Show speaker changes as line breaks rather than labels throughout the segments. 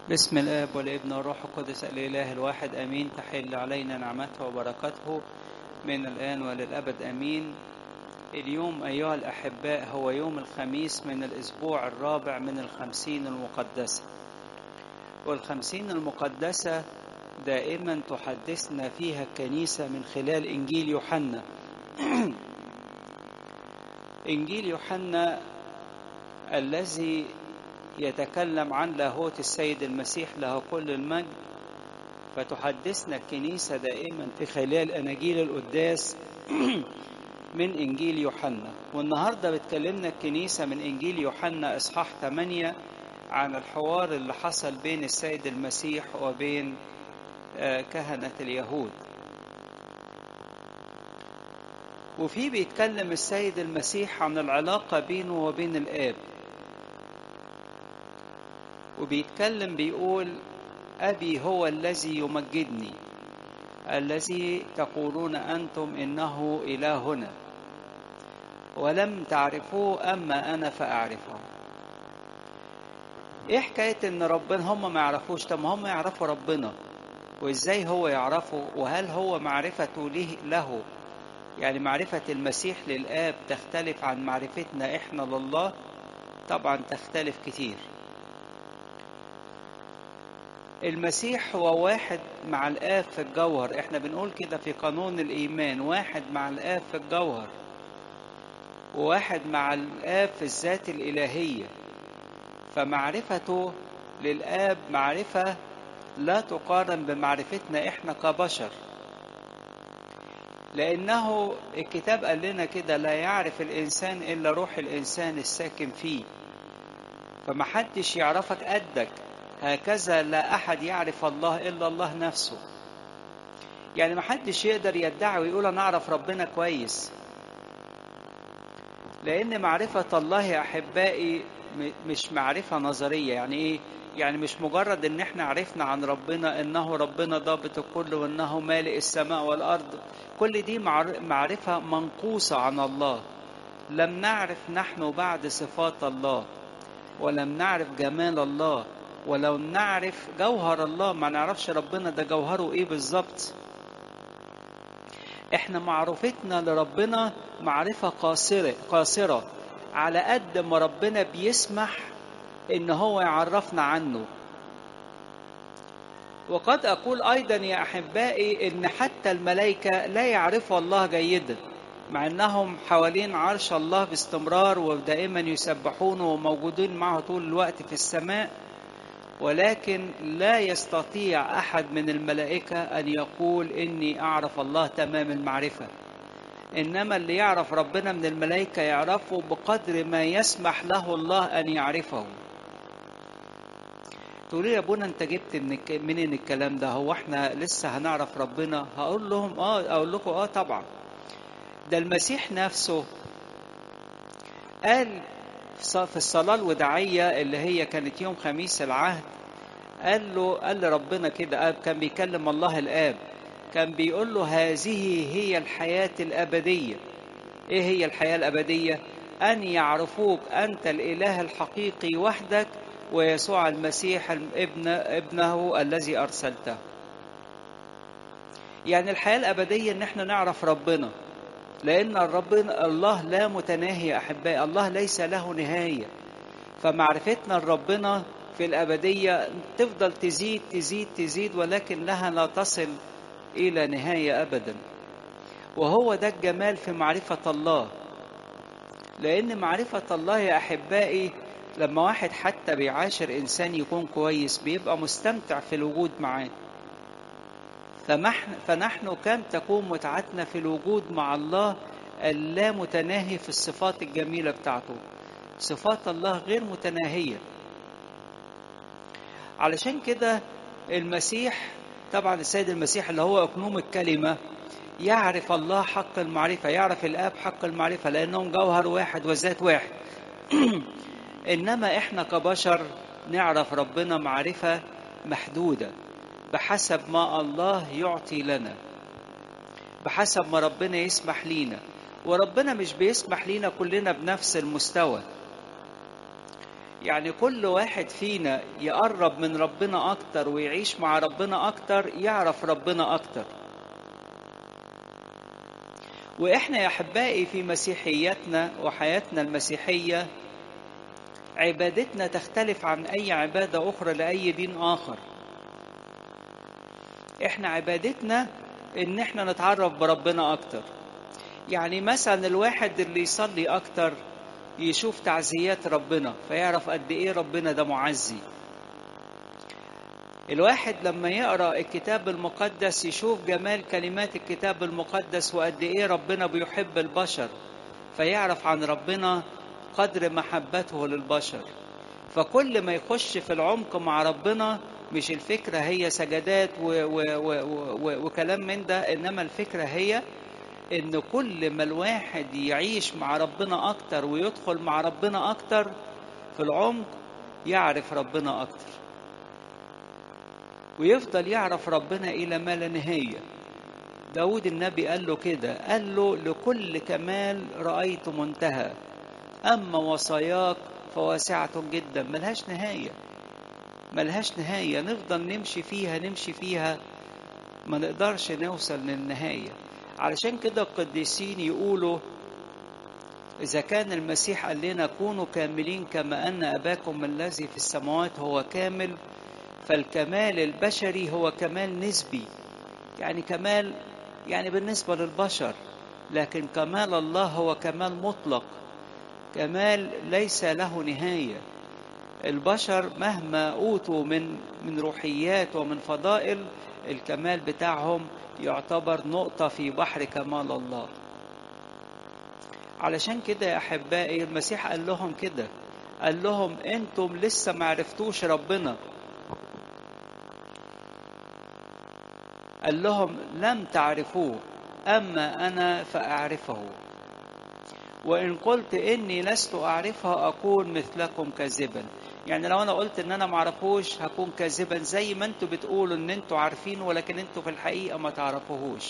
بسم الآب والابن والروح القدس الإله الواحد أمين تحل علينا نعمته وبركاته من الآن وللأبد أمين اليوم أيها الأحباء هو يوم الخميس من الأسبوع الرابع من الخمسين المقدسة والخمسين المقدسة دائما تحدثنا فيها الكنيسة من خلال إنجيل يوحنا إنجيل يوحنا الذي يتكلم عن لاهوت السيد المسيح له كل المجد فتحدثنا الكنيسة دائما في خلال أناجيل القداس من إنجيل يوحنا والنهاردة بتكلمنا الكنيسة من إنجيل يوحنا إصحاح 8 عن الحوار اللي حصل بين السيد المسيح وبين كهنة اليهود وفي بيتكلم السيد المسيح عن العلاقة بينه وبين الآب وبيتكلم بيقول أبي هو الذي يمجدني الذي تقولون أنتم إنه إلهنا ولم تعرفوه أما أنا فأعرفه إيه حكاية إن ربنا هم ما يعرفوش طب هم يعرفوا ربنا وإزاي هو يعرفه وهل هو معرفته له, له يعني معرفة المسيح للآب تختلف عن معرفتنا إحنا لله طبعا تختلف كتير المسيح هو واحد مع الآب في الجوهر احنا بنقول كده في قانون الإيمان واحد مع الآب في الجوهر وواحد مع الآب في الذات الإلهية فمعرفته للآب معرفة لا تقارن بمعرفتنا احنا كبشر لأنه الكتاب قال لنا كده لا يعرف الإنسان إلا روح الإنسان الساكن فيه فمحدش يعرفك قدك هكذا لا أحد يعرف الله إلا الله نفسه يعني محدش يقدر يدعي ويقول أنا أعرف ربنا كويس لأن معرفة الله يا أحبائي مش معرفة نظرية يعني إيه؟ يعني مش مجرد إن إحنا عرفنا عن ربنا إنه ربنا ضابط الكل وإنه مالئ السماء والأرض كل دي معرفة منقوصة عن الله لم نعرف نحن بعد صفات الله ولم نعرف جمال الله ولو نعرف جوهر الله ما نعرفش ربنا ده جوهره ايه بالظبط احنا معرفتنا لربنا معرفة قاصرة قاصرة على قد ما ربنا بيسمح ان هو يعرفنا عنه وقد اقول ايضا يا احبائي ان حتى الملائكة لا يعرفوا الله جيدا مع انهم حوالين عرش الله باستمرار ودائما يسبحونه وموجودين معه طول الوقت في السماء ولكن لا يستطيع احد من الملائكه ان يقول اني اعرف الله تمام المعرفه انما اللي يعرف ربنا من الملائكه يعرفه بقدر ما يسمح له الله ان يعرفه تقولي يا ابونا انت جبت من منين الكلام ده هو احنا لسه هنعرف ربنا هقول لهم اه اقول لكم اه طبعا ده المسيح نفسه قال في الصلاة الوداعية اللي هي كانت يوم خميس العهد قال له قال لربنا كده كان بيكلم الله الآب كان بيقول له هذه هي الحياة الأبدية إيه هي الحياة الأبدية؟ أن يعرفوك أنت الإله الحقيقي وحدك ويسوع المسيح ابن ابنه الذي أرسلته. يعني الحياة الأبدية إن إحنا نعرف ربنا لأن ربنا الله لا متناهي يا أحبائي الله ليس له نهاية فمعرفتنا لربنا في الأبدية تفضل تزيد تزيد تزيد ولكن لها لا تصل إلى نهاية أبدا وهو ده الجمال في معرفة الله لأن معرفة الله يا أحبائي لما واحد حتى بيعاشر إنسان يكون كويس بيبقى مستمتع في الوجود معاه فنحن كم تكون متعتنا في الوجود مع الله اللا متناهي في الصفات الجميلة بتاعته صفات الله غير متناهية علشان كده المسيح طبعا السيد المسيح اللي هو أقنوم الكلمة يعرف الله حق المعرفة يعرف الآب حق المعرفة لأنهم جوهر واحد وذات واحد إنما إحنا كبشر نعرف ربنا معرفة محدودة بحسب ما الله يعطي لنا بحسب ما ربنا يسمح لينا وربنا مش بيسمح لينا كلنا بنفس المستوى يعني كل واحد فينا يقرب من ربنا أكتر ويعيش مع ربنا أكتر يعرف ربنا أكتر وإحنا يا أحبائي في مسيحيتنا وحياتنا المسيحية عبادتنا تختلف عن أي عبادة أخرى لأي دين آخر إحنا عبادتنا إن إحنا نتعرف بربنا أكتر يعني مثلا الواحد اللي يصلي أكتر يشوف تعزيات ربنا فيعرف قد إيه ربنا ده معزي الواحد لما يقرأ الكتاب المقدس يشوف جمال كلمات الكتاب المقدس وقد إيه ربنا بيحب البشر فيعرف عن ربنا قدر محبته للبشر فكل ما يخش في العمق مع ربنا مش الفكرة هي سجدات و و و و وكلام من ده إنما الفكرة هي إن كل ما الواحد يعيش مع ربنا أكتر ويدخل مع ربنا أكتر في العمق يعرف ربنا أكتر ويفضل يعرف ربنا إلى ما لا نهاية داود النبي قال له كده قال له لكل كمال رأيت منتهى أما وصاياك فواسعة جدا ملهاش نهاية ملهاش نهاية نفضل نمشي فيها نمشي فيها ما نقدرش نوصل للنهاية علشان كده القديسين يقولوا إذا كان المسيح قال لنا كونوا كاملين كما أن أباكم الذي في السماوات هو كامل فالكمال البشري هو كمال نسبي يعني كمال يعني بالنسبة للبشر لكن كمال الله هو كمال مطلق كمال ليس له نهاية البشر مهما أوتوا من من روحيات ومن فضائل الكمال بتاعهم يعتبر نقطة في بحر كمال الله علشان كده يا أحبائي المسيح قال لهم كده قال لهم أنتم لسه معرفتوش ربنا قال لهم لم تعرفوه أما أنا فأعرفه وإن قلت إني لست أعرفها أكون مثلكم كاذبا يعني لو أنا قلت إن أنا معرفوش هكون كاذبا زي ما أنتوا بتقولوا إن أنتوا عارفين ولكن أنتوا في الحقيقة ما تعرفوهوش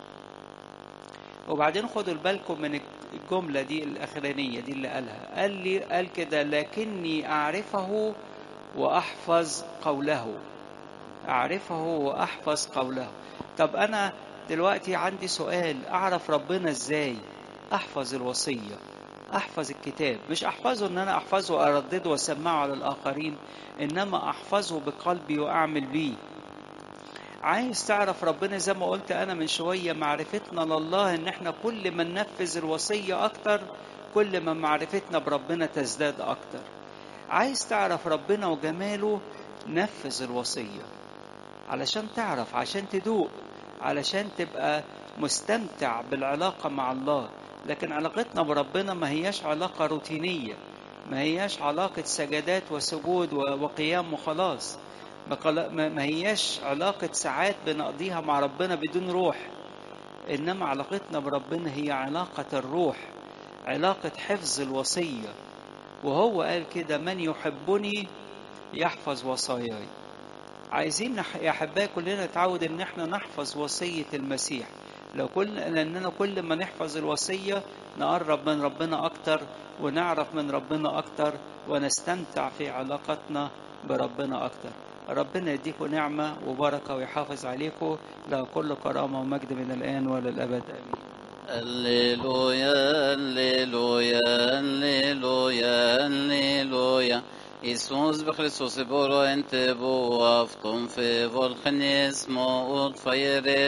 وبعدين خدوا بالكم من الجملة دي الأخرانية دي اللي قالها قال لي قال كده لكني أعرفه وأحفظ قوله أعرفه وأحفظ قوله طب أنا دلوقتي عندي سؤال أعرف ربنا إزاي أحفظ الوصية أحفظ الكتاب مش أحفظه إن أنا أحفظه وأردده وأسمعه على الآخرين إنما أحفظه بقلبي وأعمل بيه عايز تعرف ربنا زي ما قلت أنا من شوية معرفتنا لله إن إحنا كل ما ننفذ الوصية أكتر كل ما معرفتنا بربنا تزداد أكتر عايز تعرف ربنا وجماله نفذ الوصية علشان تعرف عشان تدوق علشان تبقى مستمتع بالعلاقة مع الله لكن علاقتنا بربنا ما هياش علاقة روتينية ما هياش علاقة سجدات وسجود وقيام وخلاص ما هياش علاقة ساعات بنقضيها مع ربنا بدون روح إنما علاقتنا بربنا هي علاقة الروح علاقة حفظ الوصية وهو قال كده من يحبني يحفظ وصاياي عايزين يا احبائي كلنا نتعود ان احنا نحفظ وصيه المسيح لو كل لاننا كل ما نحفظ الوصيه نقرب من ربنا اكتر ونعرف من ربنا اكتر ونستمتع في علاقتنا بربنا اكتر ربنا يديكم نعمه وبركه ويحافظ عليكم له كل كرامه ومجد من الان وللابد امين
Alleluia, alleluia, alleluia, alleluia. Jesus بخريستوس برو انت بو افتم في volknismo och fire